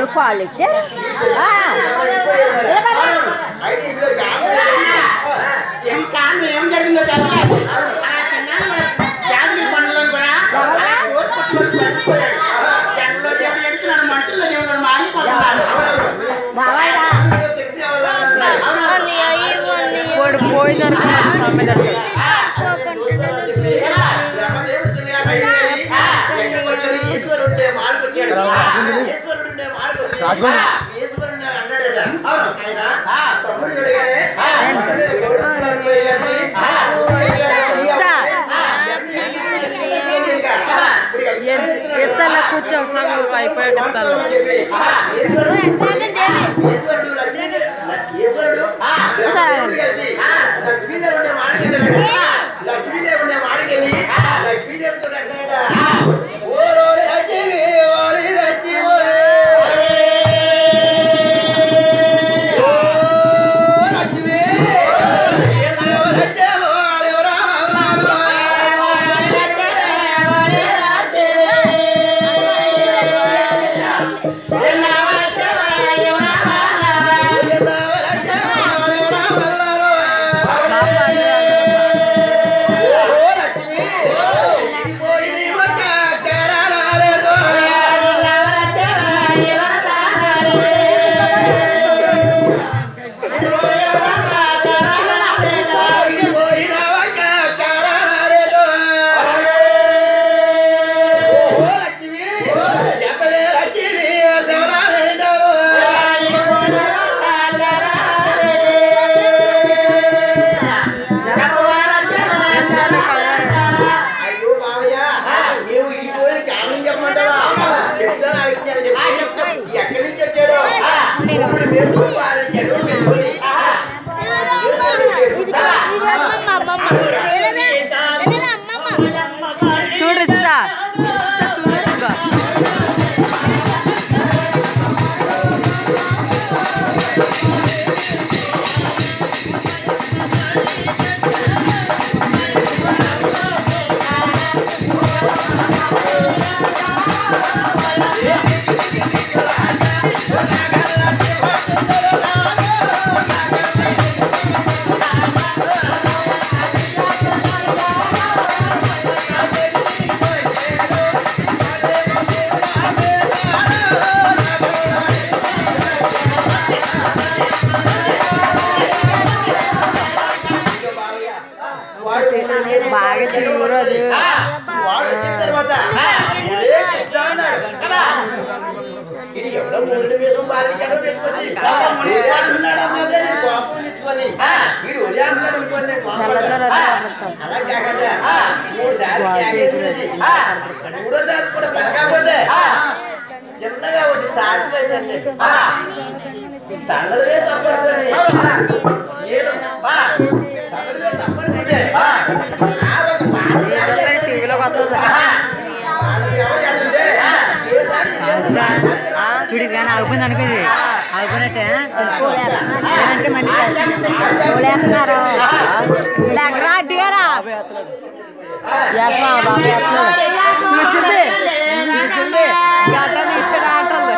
పాలు ఇచ్చారు అయితే ఇందులో కారణం ఏంటంటే, ఏం కారణం ఏం జరిగిందో తెలియదు ఆ చిన్నాడు కూడా యాదగిరి కొండలో కూడా అలా కోరి పుట్టులోకి పడిపోయాడు ఎండలో దేవుడు ఎడుతున్నాడు మనుషుల్లో దేవుడు మారిపోతున్నాడు బాబాయ్ ఏంటో తెలిసి ఎవరు వాడు పోయింది అనుకున్నాను ఈశ్వరుడే మార్గొచ్చాడు ఈశ్వరుడే మార్గొచ్చాడు ఈశ్వరుడే అన్నాడట ఆయన తమ్ముడు అడిగాడే తమ్ముడు మీద కోరుకున్నాడు పోయాడు. ఎత్తల్లో కూర్చో సంగు అయిపోయాక ఎత్తాలి చెప్పి ఈశ్వరుడు ఈశ్వరుడు లక్ష్మీదేవి ఈశ్వరుడు లక్ష్మీదేవి కలిసి లక్ష్మీదేవి ఉండే మాడికెళ్ళాడు లక్ష్మీదేవి ఉండే మాడికెళ్ళి లక్ష్మీదేవితో అంటాడా ఓరో లక్ష్మి ఓరి లక్ష్మి ఓ లక్ష్మి ఏదో లక్ష్మి ఓరి రామల్లారో ఏదో లక్ష్మి ఓరి రామల్లారో ఓ లక్ష్మి పోయిని ఒక కరణాలతో పోయిన పోయిన ఒక కరణాలతో ఓ లక్ష్మి చెప్పవే లక్ష్మి శివనారాయణ అయ్యో మామయ్య నీవు ఈ పోయిన కారణం చెప్పమంటావా చెప్తాను అడిగించాడు చెప్పి ఎక్కడి నుంచి వచ్చాడు ఇప్పుడు మేసుకుని పాలించాడు చెప్పుకొని చూడు ఇస్తా ఇస్తా చూడు ఇదిగో. వాడు బాగా చిగురు అది వాడు వచ్చిన తర్వాత ఒరే కృష్ణ అన్నాడు ఇది ఎవడో మూడు వేసం పాలించాడో పెట్టుకొని ఒరే అన్నాడు అన్నదే నేను కోపం తెచ్చుకొని వీడు ఒరే అన్నాడు అనుకోని నేను కోపం నల్లగా పడ్డా. రద్దు అలా కాకుండా మూడు సార్లు కేకేసి మూడోసారి కూడా పడకపోతే చిన్నగా వచ్చి సాధ్యం అయిందండి తల్లడమే తప్పనుకొని నేను తల్లడమే తప్పనుకుంటే ఆ ఒక పాద సేవ చేస్తే చెవిలోకి వస్తుంది పాద సేవ చేస్తుంటే ఏ సారి దేవుడు మాట్లాడితే చూడు కానీ ఆగిపోయింది అనుకోండి ఆగిపోయినట్టే లేదంటే మంచి లేకున్నారు లేకరా అడ్డిగారా చేస్తావా బాబు చేస్తున్నాడు చూసింది చూసింది గడ్డ తీసాడు ఆటలు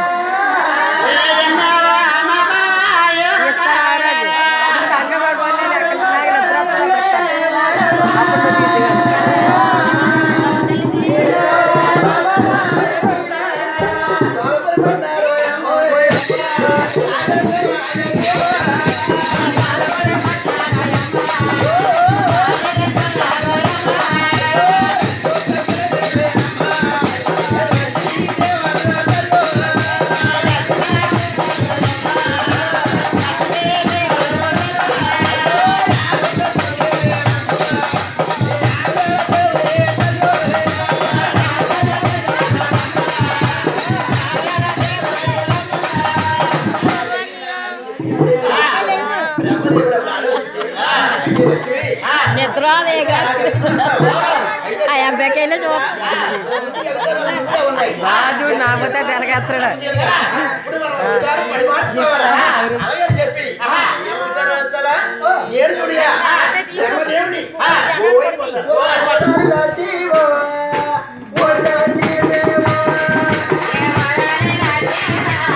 నిద్ర ఆ అబ్బాయికి వెళ్ళి చూ రాజు నామతే తెలగేస్తాడు చెప్పి ఏడు చూడియా దేవుడి జీవో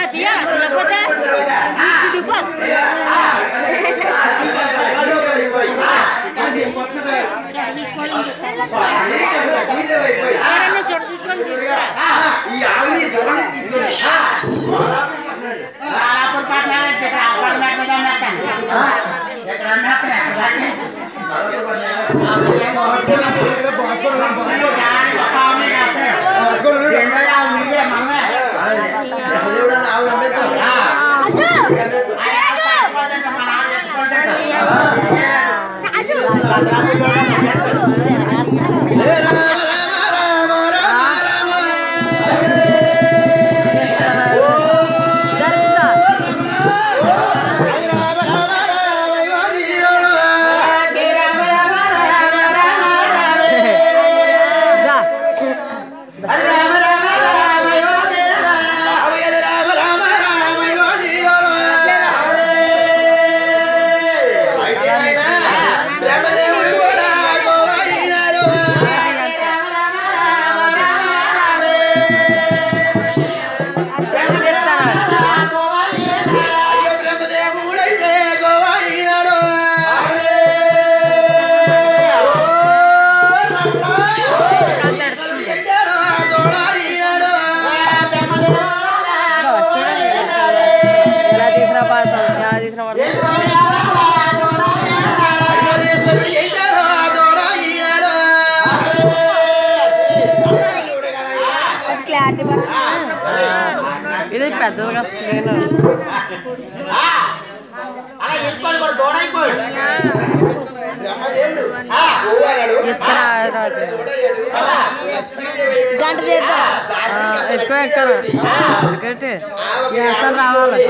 తీయ తీయకపోతే ఈ ఆవిని దోణి తీసుకొని అప్పుడు పక్కన ఇక్కడ అక్కడ పెట్టడం పెట్టండి ఎక్కడ అమ్మేస్తాను ఎక్కడ పెట్టండి దేవుడు ఆవిడ అమ్మేద్దాం హే రామ రామ రామ రామ రామ ధరిస్తా హే రామ రామ రామ యోధీరోడు దా ఆవిడ రామ రామ రామ యోధీరోడు అయితే ఆయన బ్రహ్మదేవుడు కూడా గోవాయినాడు అయ్యో బ్రహ్మదేవుడైతే గోవాయినాడు గోవాయినాడు ఎలా తీసినా పడతాను ఎలా తీసినా పడతాను అయ్యోదేశ్వరుడు చేశాడు గోవాయినాడు ఇది పెద్దదిగా స్క్రీన్ అలా వెళ్ళిపోయి కూడా దూడైపోయి బ్రహ్మదేవుడు గోవాడు ఎక్కడ రాజు గంట ఎక్కువ ఎక్కడ ఎందుకంటే వేసాలు రావాలి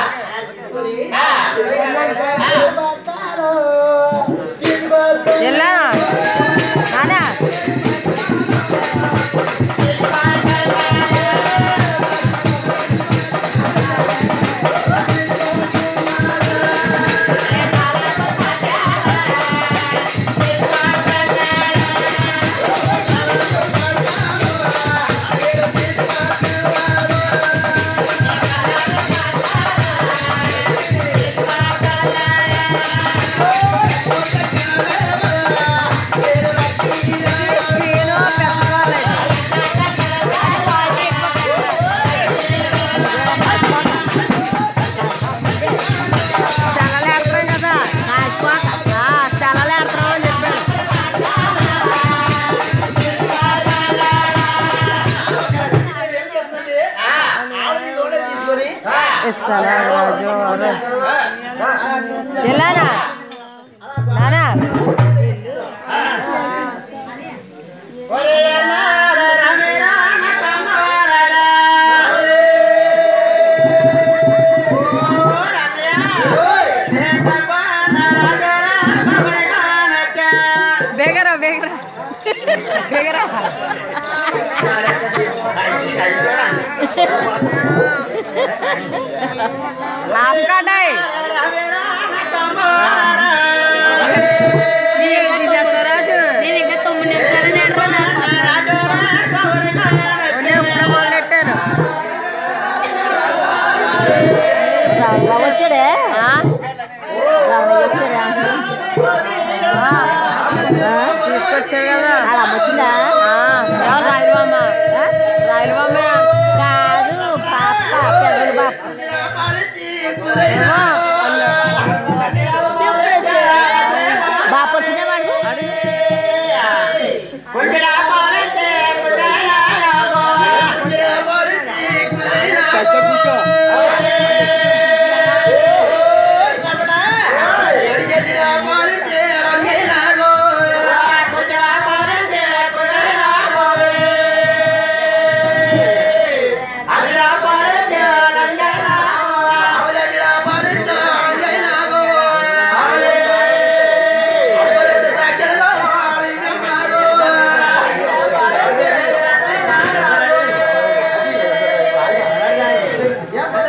వెళ్ళా నానా స్క్రీన్ పెద్దవాళ్ళే సెలలు వేస్తున్నాం కదా ఆ, సెలలు వేస్తున్నాం అని చెప్పాను ఏం చేస్తుందంటే ఆవిడని దోడ తీసుకొని ఇస్తానా రాజు వెళ్ళానా నానా బేగరా బేగరా బేగరా హాఫ్ కటాయి రాజు నేను ఇంకా తొమ్మిది నిమిషాలు నేను ఎప్పుడు మొదలెట్టాను వచ్చాడే ఆ? వచ్చాడా ఆ. తీసుకొచ్చాడు కదా అలా వచ్చిందా ఆ, ఎవరు రాయలబామ్మ రాయలబామ్మేనా కాదు పాప పెద్దల పాప ఏమో అన్న. బాప వచ్చిందే వాడు కొంచెం ఆపాలంటే కుదరలా కొంచెం ఆపాలంటే కుదరలా అవి ఆపాలంటే లంగనా Yeah.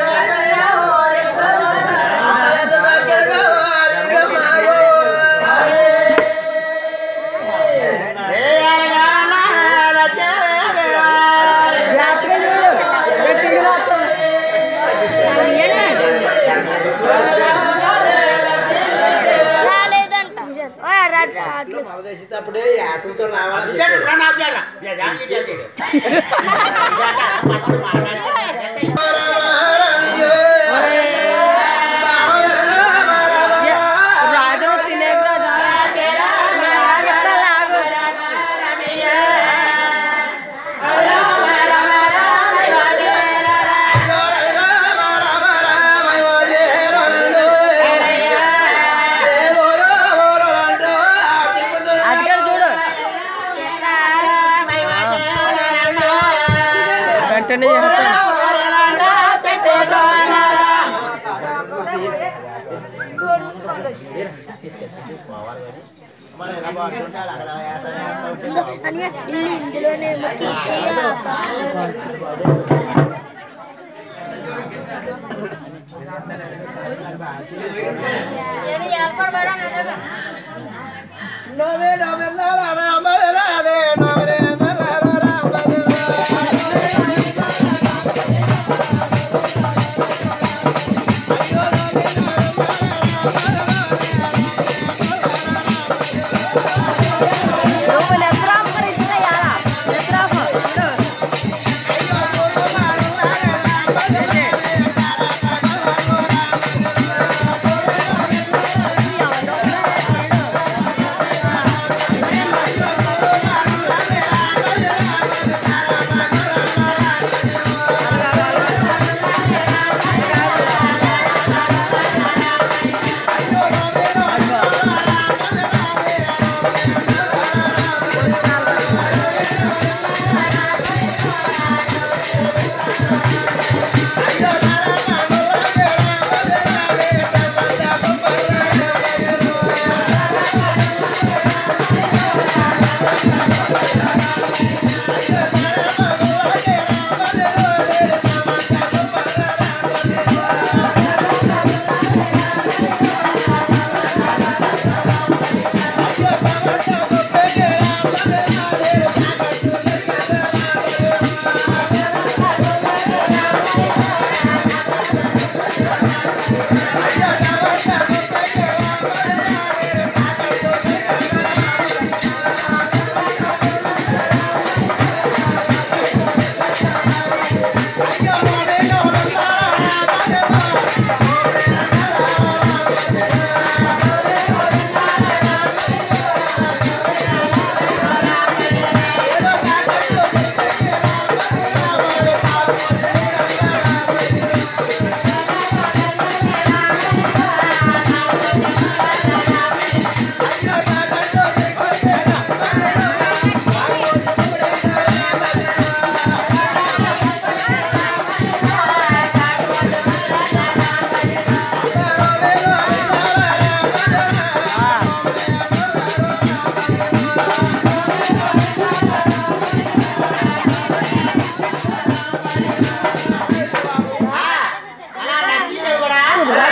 వేసేటప్పుడే యాసలతో రావాలి ఇద్దరు ఫ్రెండ్ ఆఫ్ చేయాలి. ఇక జాంగి చేస్తాడు. జాగా, పక్కన మాట్లాడి. రాజు తినేకు అక్కడ చూడు వెంటనే చేస్తాను నువ్వు నెత్రాఫ్ గురించి చేయాలా నెత్రాఫ్ అలా నడిచేవి కూడా అలా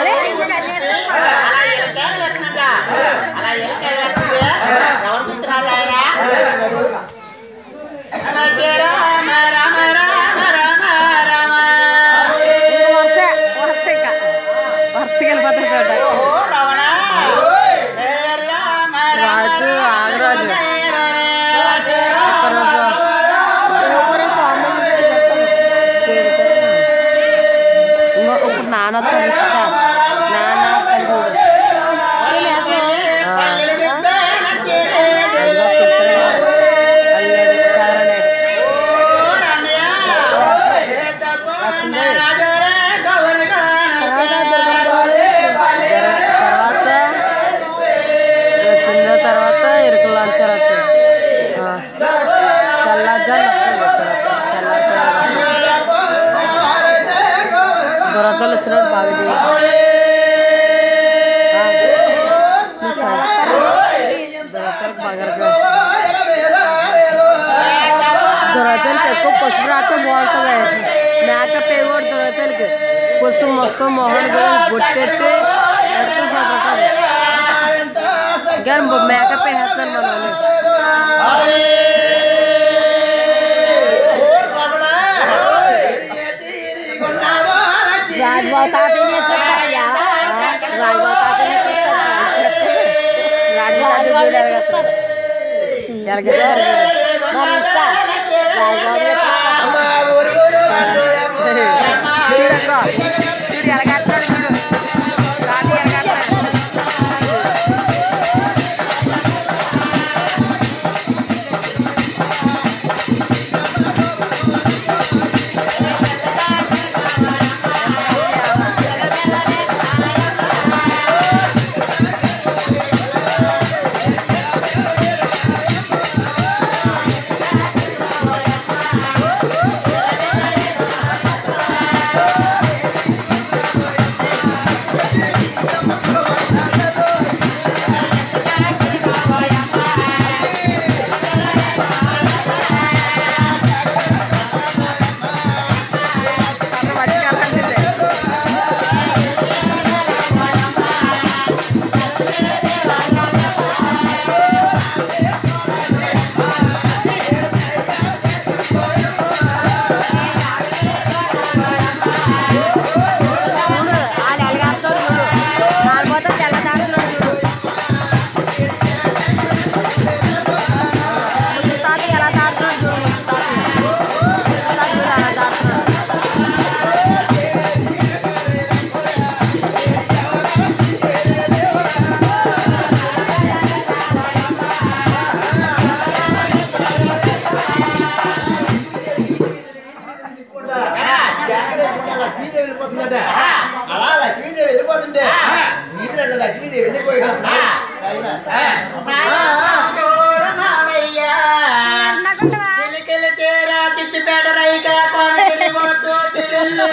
ఎలకాయలు లెక్కనగా. అలా ఎలకాయలు లెక్కనగా. ఎవరు చూస్తున్నారు ఆయన? అనంతే రామ రామ రామ రామ రామ. వరుస వరుస ఇక వరుసగా వెళ్ళిపోతాయి చూడ ఓ రమణ. ఏ రామ రామ రాజు, ఆగరాజు. రాజు. ఒకరోజు ఇంకో ఇప్పుడు నాన్నతో ఇస్తా నాన్న అని చూడు పల్లెలు చెప్పే నచ్చేదే. అదిగో తిప్పుతున్నాడు. అల్లేడు, కారలేడు. ఓ రమ్య. ఏ తప్పన్న రాజులే గౌరిగా నచ్చేదే. తర్వాత వచ్చిన తర్వాత ఇరుకులు అంచారు తెల్లారుజాలు దొరతలు వచ్చినప్పుడు బాగా చేయి. దొరతలకు బాగా దొరతలకి ఎక్కువ పసుపు రాస్తే బాగుంటుంది మేకప్ వేయకూడదు దొరతలకి పసుపు మొత్తం మొహన్ బొట్టెట్టి ఎంతో సొంతం గారు మేకప్ వేసేస్తాను మన వాళ్ళు రాజబాబు తాతయ్య నేర్చుకుంటారయ్యా రాజబాబు తాతయ్య నేర్చుకుంటారు రాజు చూడు ఎలాగెత్తాడు. ఎలాగెత్తాడు. మరి ఇస్తా రాజబాబు అమ్మ ఊరు ఊరు రాజోయమ్మ. చూడు అక్కడ. చూడు ఎలాగెత్తాడు చూడు. రాజు ఎలాగెత్తాడు. అక్కడ మధ్యకి వెళ్ళాల్సిందే. చూడు వాళ్ళు ఎలాగేస్తాడు చూడు మారిపోతే తెల్లదారులు చూడు ముస్తాత ఎలా దాటున్నాడు చూడు ముస్తాత ముస్తాత చూడు ఎలా దాటున్నాడు జాగ్రత్త లక్ష్మీదేవి వెళ్ళిపోతుందట అలా లక్ష్మీదేవి వెళ్ళిపోతుంటే వీధిలో లక్ష్మీదేవి వెళ్ళిపోయాడు చిలికిలి చీర చిత్తిపేట రైక కొనగిరి బొట్టు తిరుల్లు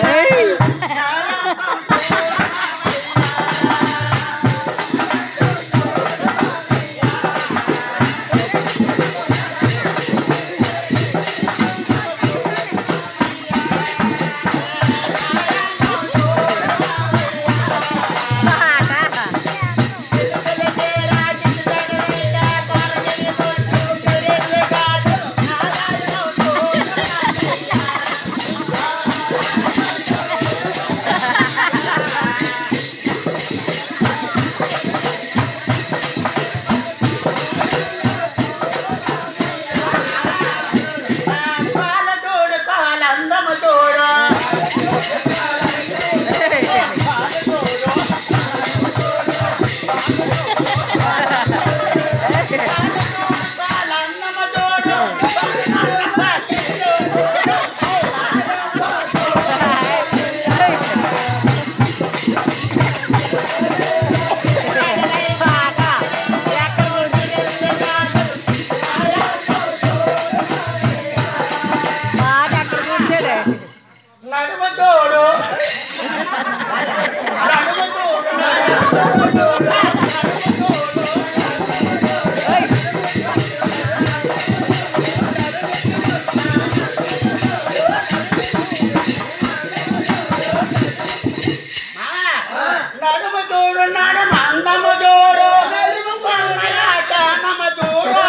కాల చూడు కాల అందము చూడు కాల అందము చూడు మాట అక్కడ కూర్చోడు నడుము చూడు నడుము చూడు నడుము చూడు నడుము అందము చూడు నడుము కొన్నయాట నమ చూడు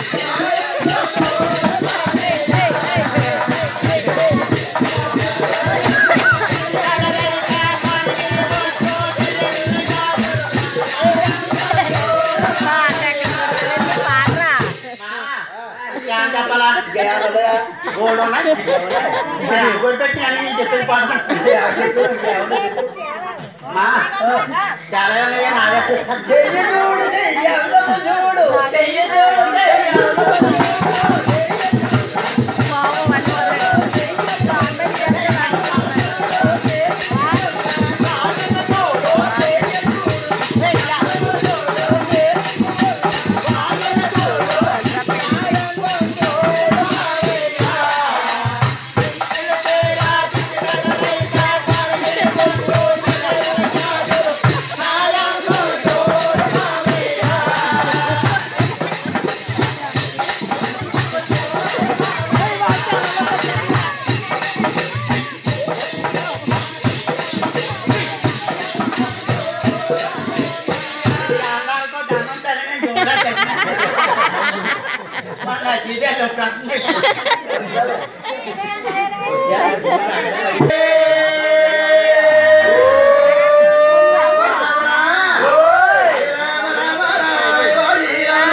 పాడరా ఏం చెప్పాలా గోడు ఉన్నాయి గోడు పెట్టి అన్ని నీకు చెప్పేది పాట మా చాలా ఉన్నాయా నావే చెప్తాను. చెయ్యి చూడు చెయ్యి అందము చూడు చెయ్యి చూడు, చెయ్యి చూడు. అన్నాళ్ళకో దండం తల్లిని గోడ తల్లిని. మళ్ళా ఇదే ప్రశ్న రామ రామ రామ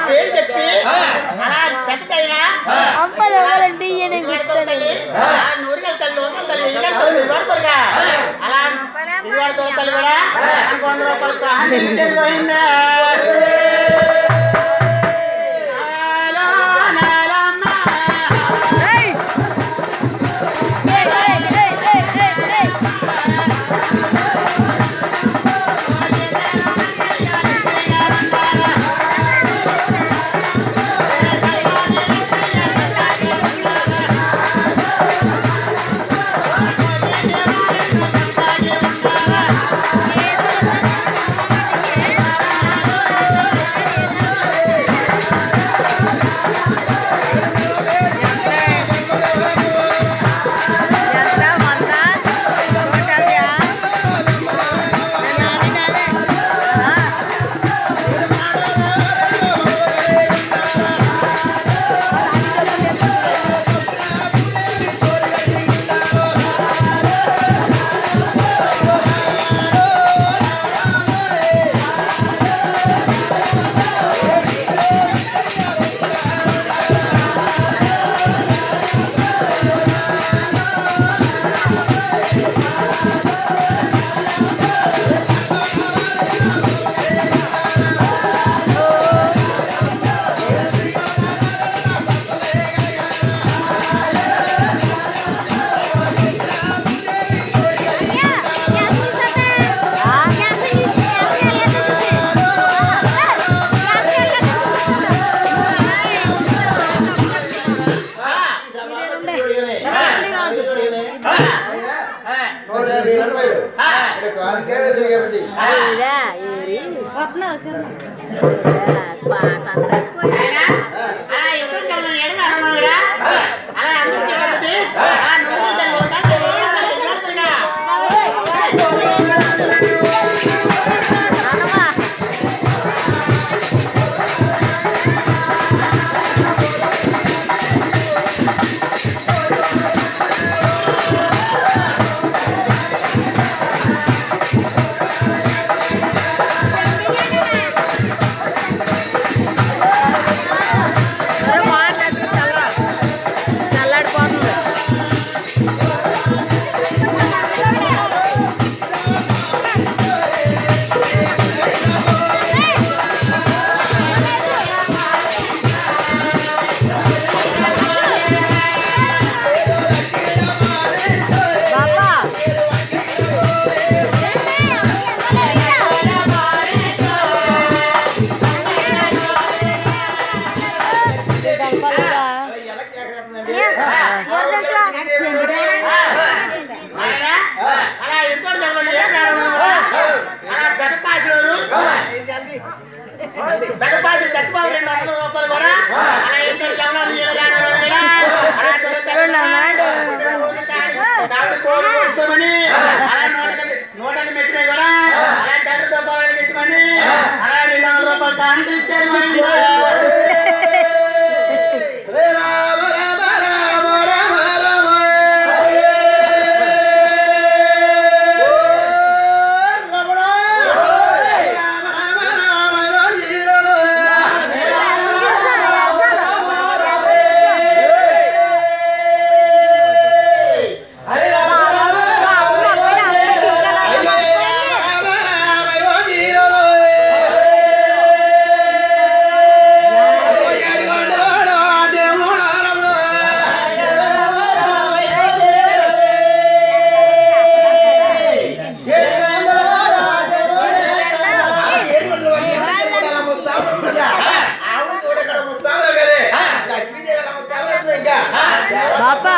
పేరు చెప్పి అలా పెద్దకైనా అంపలు ఇవ్వాలంటే ఈయన ఇస్తాను నూరుకెళ్ళి తల్లి నూరుకెళ్ళి తల్లి ఇది కడతారు ఇది వాడతారుగా అలా ఇది వాడతారు తల్లి కూడా ఇంకో వంద రూపాయలు కాదు పోయిందా నాలో నాలమ్మ. నూట యాభై రూపాయలు ఇక్కడ కాలికే తిరిగేమిటి అలా ఎప్పుడు కళ్ళని ఎడమ అన్నమాడుగా. అలా అందరికీ పద్ధతి. అలా నూరుకెళ్ళి తల్లి నూరుకెళ్ళి ఇది వాడతారుగా. చల్లాడిపోతుంది బాబా నాయనా, అలా ఇంకోటి చెప్పండి, ఏం కావాలన్నా? అలా పెద్దపాసిలోరు, పెద్దపాసి చచ్చిపోయి రెండు వందల రూపాయలు కూడా అలా ఇంకోటి చెప్పండి, ఏం కావాలన్నా కూడా అలా దొరుకుతాయి. దాంట్లో కోడి కోసుకోమని, అలా నూటకి- నూటకి మెట్టినవి కూడా అలా గంట రూపాయలు తెచ్చుకొని అలా రెండు వందల రూపాయలు కాంతి ఇచ్చారు మా ఇంట్లో. రే రామ రామ రామ రామ రామ ఓ రమణ రామ రామ రామ రాజీరో హరే రామ రామ రామ హరే రామ రామ రాజీరో అయ్యాడి వండవాడా దేవుడా రమణ బాపా.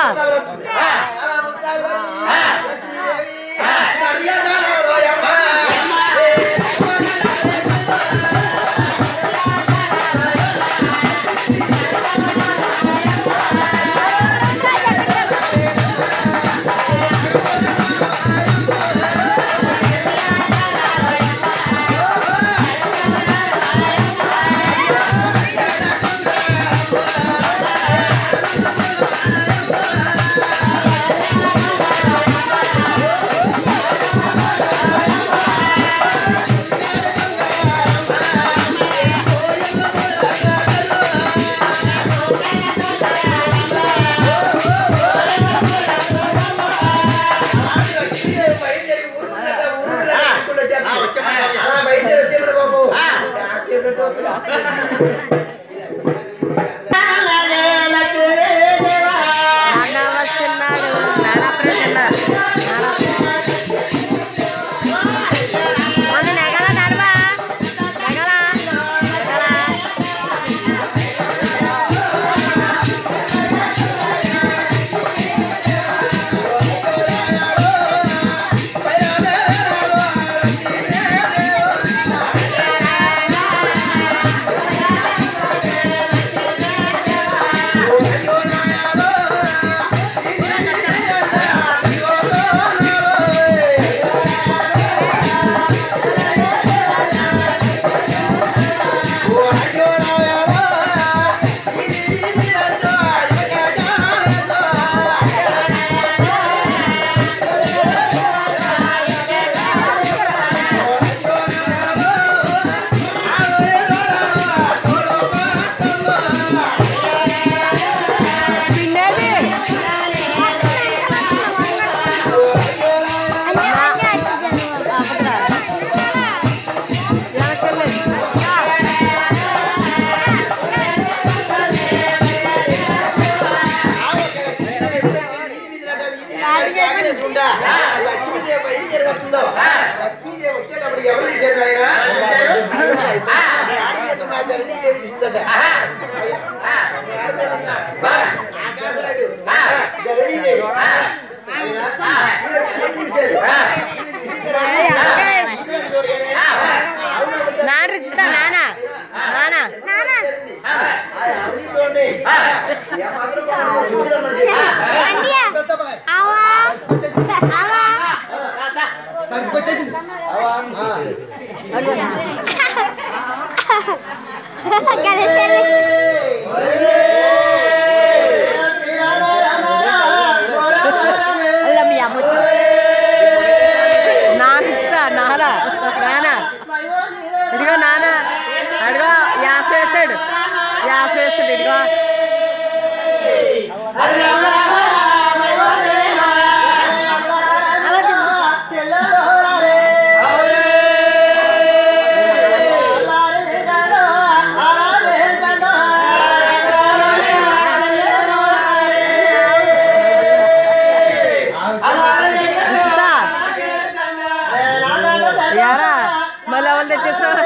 ఆ పిన్నేది వెనకెళ్ళి వచ్చేటప్పుడు ఎవరు చూశారు ఆయన నీదేవి చూస్తుంట జరణీదేవి నాన్న రుచితా నాన్న నాన్న అల్ల మీ అమ్మ వచ్చి- నాన్న ఇస్తా నాన్న నాన్న ఇదిగో నాన్న అడిగో యాస వేసాడు యాస వేసాడు ఇదిగో ఇస్తా యారా మళ్ళీ ఎవరు తెచ్చేసారు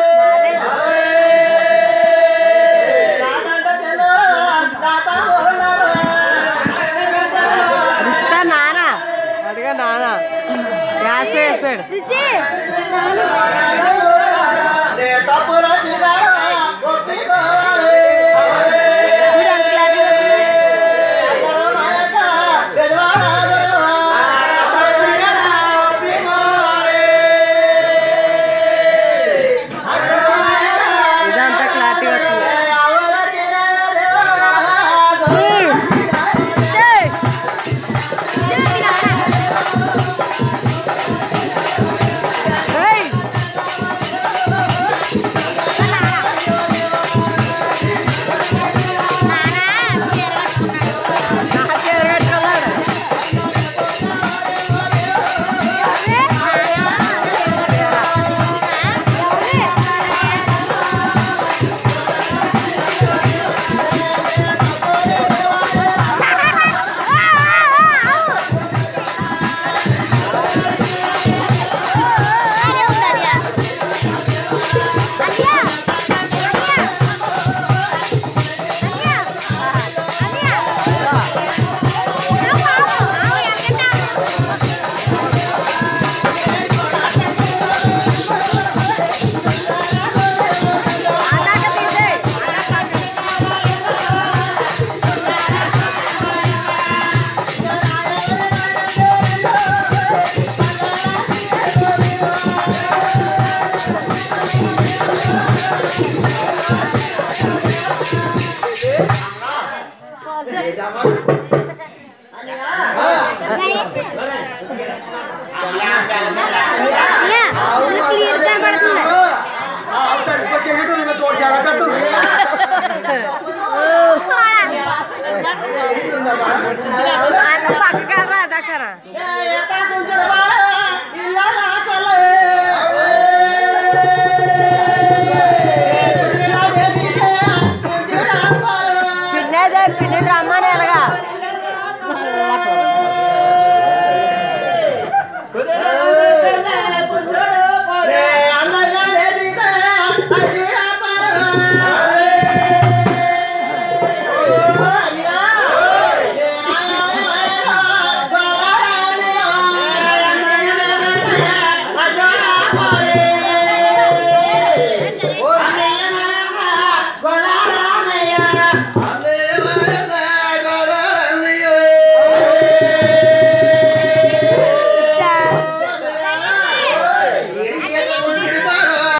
రుచితా నాన్న అడిగా నాన్న యాస వేసాడు చూడు అంకుల్ అది. ఇదంతా క్లారిటీ వస్తుంది ఏయ్! ఏయ్! నా చీర కట్టుకున్నాడు. ఏజామా